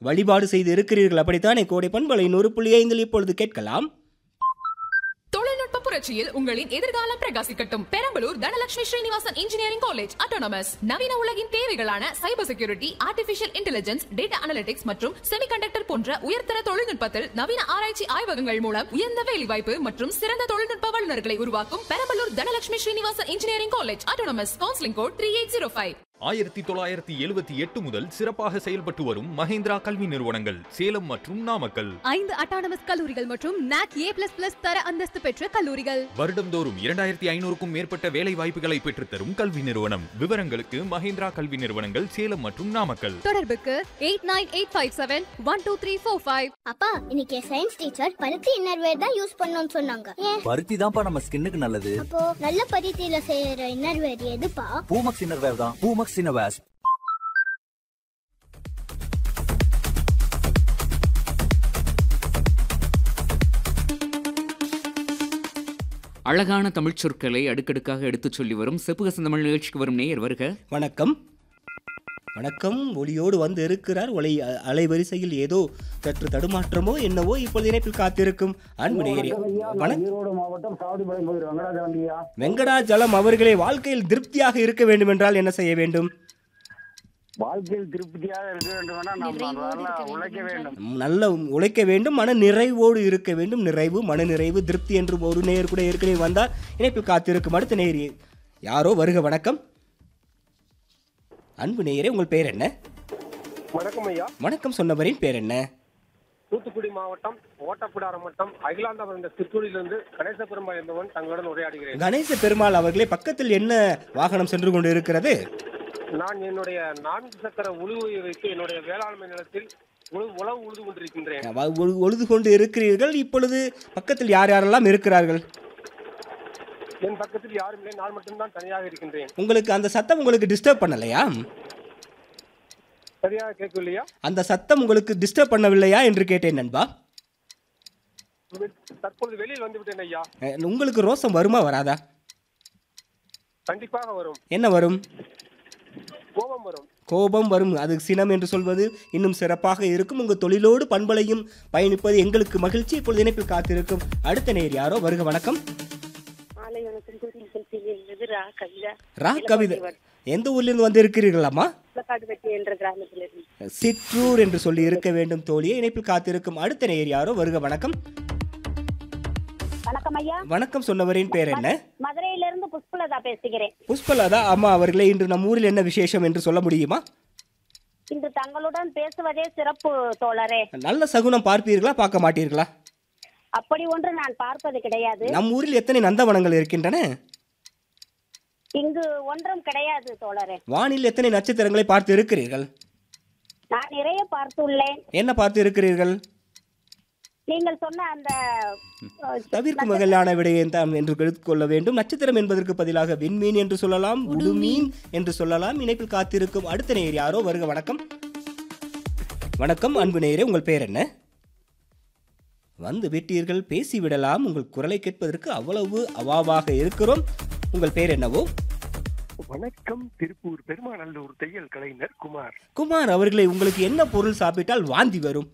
வழிபாடு செய்து இருக்கிறீர்கள் அப்படித்தானே கோடை பண்பலை நூறு புள்ளி ஐந்தில் இப்பொழுது கேட்கலாம் தொழில்நுட்ப புரட்சியில் உங்களின் எதிர்காலம் பிரகாசிக்கட்டும் Perambalur Dhanalakshmi Srinivasan engineering college autonomous நவீன உலகின் தேவைகளான cyber security artificial intelligence data analytics மற்றும் செமிகண்டக்டர் போன்ற உயர்தர தொழில்நுட்பத்தில் நவீன ஆராய்ச்சி ஆய்வகங்கள் மூலம் உயர்ந்த வேலைவாய்ப்பு மற்றும் சிறந்த தொழில்நுட்ப வல்லுநர்களை உருவாக்கும் Perambalur Dhanalakshmi Srinivasan engineering college autonomous counselling code three eight zero five ஆயிரத்தி தொள்ளாயிரத்தி எழுபத்தி எட்டு முதல் சிறப்பாக செயல்பட்டு வரும் மஹேந்திரா கல்வி நிறுவனங்கள் சேலம் மற்றும் நாமக்கல் ஐந்து அட்டானமஸ் கல்லூரிகள் மற்றும் நாக் ஏ பிளஸ் பிளஸ் தர அந்தஸ்து பெற்ற கல்லூரிகள் வருடம்தோறும் இரண்டாயிரத்தி ஐநூறுக்கும் மேற்பட்ட வேலை வாய்ப்புகளை பெற்றுத்தரும் கல்வி நிறுவனம் விவரங்களுக்கு மஹேந்திரா கல்வி நிறுவனங்கள் சேலம் மற்றும் நாமக்கல் தொடர்புக்கு eight nine eight five seven one two three four five அப்பா இன்னைக்கு சயின்ஸ் டீச்சர் பருத்தி இன்னர்வேர் தான் யூஸ் பண்ணணும்னு சொன்னாங்க ஏன் பருத்தி தான்ப்பா நம்ம ஸ்கின்னுக்கு நல்லது அப்போ நல்ல பருத்தியில செய்யற இன்னர்வேர் எதுப்பா பூமக்ஸ் இன்னர்வேர் தான் பூமக்ஸ் இன்னர்வேர்ஸ் அழகான தமிழ்ச் சொற்களை அடுக்கடுக்காக எடுத்துச் சொல்லி வரும் செப்புக தமிழ் நிகழ்ச்சிக்கு வரும் நேயர் வருக வணக்கம் வணக்கம் ஒளியோடு வந்து இருக்கிறார் ஒளி அ- அலைவரிசையில் ஏதோ சற்று தடுமாற்றமோ என்னவோ இப்பொழுது இணைப்பில் காத்திருக்கும் அன்பு நேயரே வணக்கம் ஈரோடு மாவட்டம் சாவடிபாளையம் பகுதி வெங்கடாஜலண்டியா வெங்கடாஜலம் அவர்களே வாழ்க்கையில் திருப்தியாக இருக்க வேண்டும் என்றால் என்ன செய்ய வேண்டும் வாழ்க்கையில் திருப்தியாக இருக்க வேண்டுமெனா நாம் நல்லா உழைக்க வேண்டும் நல்ல உழைக்க வேண்டும் மன நிறைவோடு இருக்க வேண்டும் நிறைவு மன நிறைவு திருப்தி என்று ஒரு நேயர் கூட ஏற்கனவே வந்தார் இணைப்பில் காத்திருக்கும் அடுத்த நேயர் யாரோ வருக வணக்கம் அன்பு நேயரே உங்கள் பேர் என்ன வணக்கம் ஐயா வணக்கம் சொன்னவரின் பேர் என்ன தூத்துக்குடி மாவட்டம் ஓட்டப்பிடாரம் வட்டம் அகிலாண்டபுரம் என்ற சிற்றூரிலிருந்து கணேசபெருமாள் என்பவன் தங்களுடன் உரையாடுகிறேன் கணேச பெருமாள் அவர்களே பக்கத்தில் என்ன வாகனம் சென்று கொண்டு இருக்கிறது நான் என்னுடைய நான்கு சக்கர உழுவை வைத்து என்னுடைய வேளாண்மை நிலத்தில் உழவு உழவு உழுது கொண்டிருக்கின்றேன் வ- ஒழு- ஒழுது கொண்டு இருக்கிறீர்கள் இப்பொழுது பக்கத்தில் யார் யாரெல்லாம் இருக்கிறார்கள் என் பக்கத்தில் யாரும் இல்லை நான் மட்டும்தான் தனியாக இருக்கின்றேன் உங்களுக்கு அந்த சத்தம் உங்களுக்கு டிஸ்டர்ப் பண்ணலையா சரியாக கேட்கவில்லையா அந்த சத்தம் உங்களுக்கு டிஸ்டர்ப் பண்ணவில்லையா என்று கேட்டேன் நண்பா தற்பொழுது வெளியில் வந்து விட்டேன் ஐயா அஹ், உங்களுக்கு ரோசம் வருமா வராதா கண்டிப்பாக வரும் என்ன வரும் கோபம் வரும் கோபம் வரும் அது சினம் என்று சொல்வது இன்னும் சிறப்பாக இருக்கும் உங்கள் தொழிலோடு பண்பலையும் பயணிப்பது எங்களுக்கு மகிழ்ச்சி இப்பொழுது இணைப்பில் காத்திருக்கும் அடுத்த நேர் யாரோ வருக வணக்கம் மாலை வணக்கம் கூறி நிகழ்ச்சியில் ரா கவிதா ரா கவிதை எந்த ஊர்லேருந்து வந்து இருக்கிறீர்களாம்மா காட்டுப்பட்டி என்ற கிராமத்திலிருந்து சிற்றூர் என்று சொல்லி இருக்க வேண்டும் தோழியை இணைப்பில் காத்திருக்கும் அடுத்த நேர் யாரோ வருக வணக்கம் வணக்கம் ஐயா வணக்கம் சொன்னவரின் பேர் என்ன மதுரையிலிருந்து புஷ்பலதா பேசுகிறேன் புஷ்பலதா அம்மா அவர்களே இன்று நம் ஊரில் என்ன விசேஷம் என்று சொல்ல முடியுமா இன்று தங்களுடன் பேசுவதே சிறப்பு தோழரே நல்ல சகுனம் பார்ப்பீர்களா பார்க்க மாட்டீர்களா அப்படி ஒன்று நான் பார்ப்பது கிடையாது நம் ஊரில் எத்தனை நந்தவனங்கள் இருக்கின்றன இங்கு ஒன்றும் கிடையாது தோழரே வானில் எத்தனை நட்சத்திரங்களை பார்த்து இருக்கிறீர்கள் நான் நிறைய பார்த்துள்ளேன் என்ன பார்த்து இருக்கிறீர்கள் நீங்கள் சொன்ன அந்த அஹ், தவிர்க்கும் வகையிலான விடயம் தான் என்று எடுத்துக்கொள்ள வேண்டும் நட்சத்திரம் என்பதற்கு பதிலாக விண்மீன் என்று சொல்லலாம் உடுமீன் என்று சொல்லலாம் இணைப்பில் காத்திருக்கும் அடுத்த நேயர் யாரோ வருக வணக்கம் வணக்கம் அன்பு நேயரே உங்கள் பேர் என்ன வந்து விட்டீர்கள் பேசிவிடலாம் உங்கள் குரலை கேட்பதற்கு அவ்வளவு அவாவாக இருக்கிறோம் உங்கள் பேர் என்னவோ வணக்கம் திருப்பூர் பெருமாநல்லூர் தையல் கலைஞர் குமார் குமார் அவர்களே உங்களுக்கு என்ன பொருள் சாப்பிட்டால் வாந்தி வரும்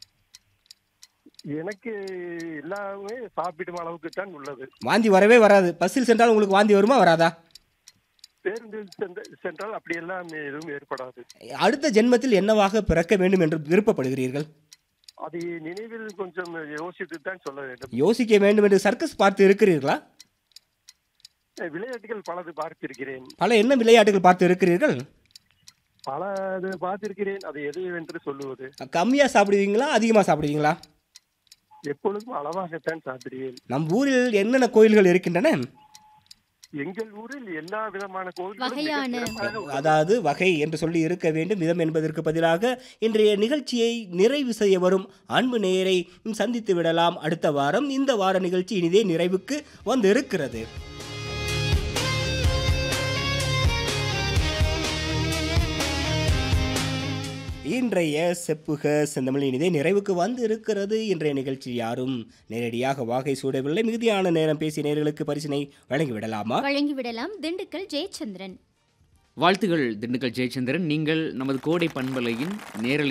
எனக்கு எல்லாமே சாப்பிடும் அளவுக்கு தான் உள்ளது வாந்தி வரவே வராது பஸ்ஸில் சென்றால் உங்களுக்கு வாந்தி வருமா வராதா பேருந்தில் சென்ற- சென்றால் அப்படி எல்லாம் எதுவும் ஏற்படாது அடுத்த ஜென்மத்தில் என்னவாக பிறக்க வேண்டும் என்று விருப்பப்படுகிறீர்கள் அதை நினைவில் கொஞ்சம் யோசித்து தான் சொல்ல வேண்டும் யோசிக்க வேண்டும் என்று சர்க்கஸ் பார்த்து இருக்கிறீர்களா விளையாட்டுகள் பலது பார்த்திருக்கிறேன் பல என்ன விளையாட்டுகள் பார்த்து இருக்கிறீர்கள் பல இது பார்த்திருக்கிறேன் அது எது என்று சொல்லுவது கம்மியா சாப்பிடுவீங்களா அதிகமா சாப்பிடுவீங்களா எப்பொழுதும் அளவாகத்தான் சாப்பிடுவேன் நம் ஊரில் என்னென்ன கோயில்கள் இருக்கின்றன எங்கள் ஊரில் எல்லா விதமான கோவில்களும் மிக வகையான- சிறப்பாக உள்ளது. அதாவது வகை என்று சொல்லி இருக்க வேண்டும் விதம் என்பதற்கு பதிலாக இன்றைய நிகழ்ச்சியை நிறைவு செய்ய வரும் அன்பு நேயரை சந்தித்து விடலாம் அடுத்த வாரம் இந்த வார நிகழ்ச்சி இனிதே நிறைவுக்கு வந்து இருக்கிறது இன்றைய செப்புக செந்தமிழ் இனிதே நிறைவுக்கு வந்து இருக்கிறது இன்றைய நிகழ்ச்சி யாரும் நேரடியாக வாகை சூடவில்லை மிகுதியான நேரம் பேசிய நேர்களுக்கு பரிசினை வழங்கிவிடலாமா வழங்கிவிடலாம் திண்டுக்கல் ஜெயச்சந்திரன் வாழ்த்துகள் திண்டுக்கல் ஜெயச்சந்திரன் நீங்கள் நமது கோடை பண்பலையின் நேரலை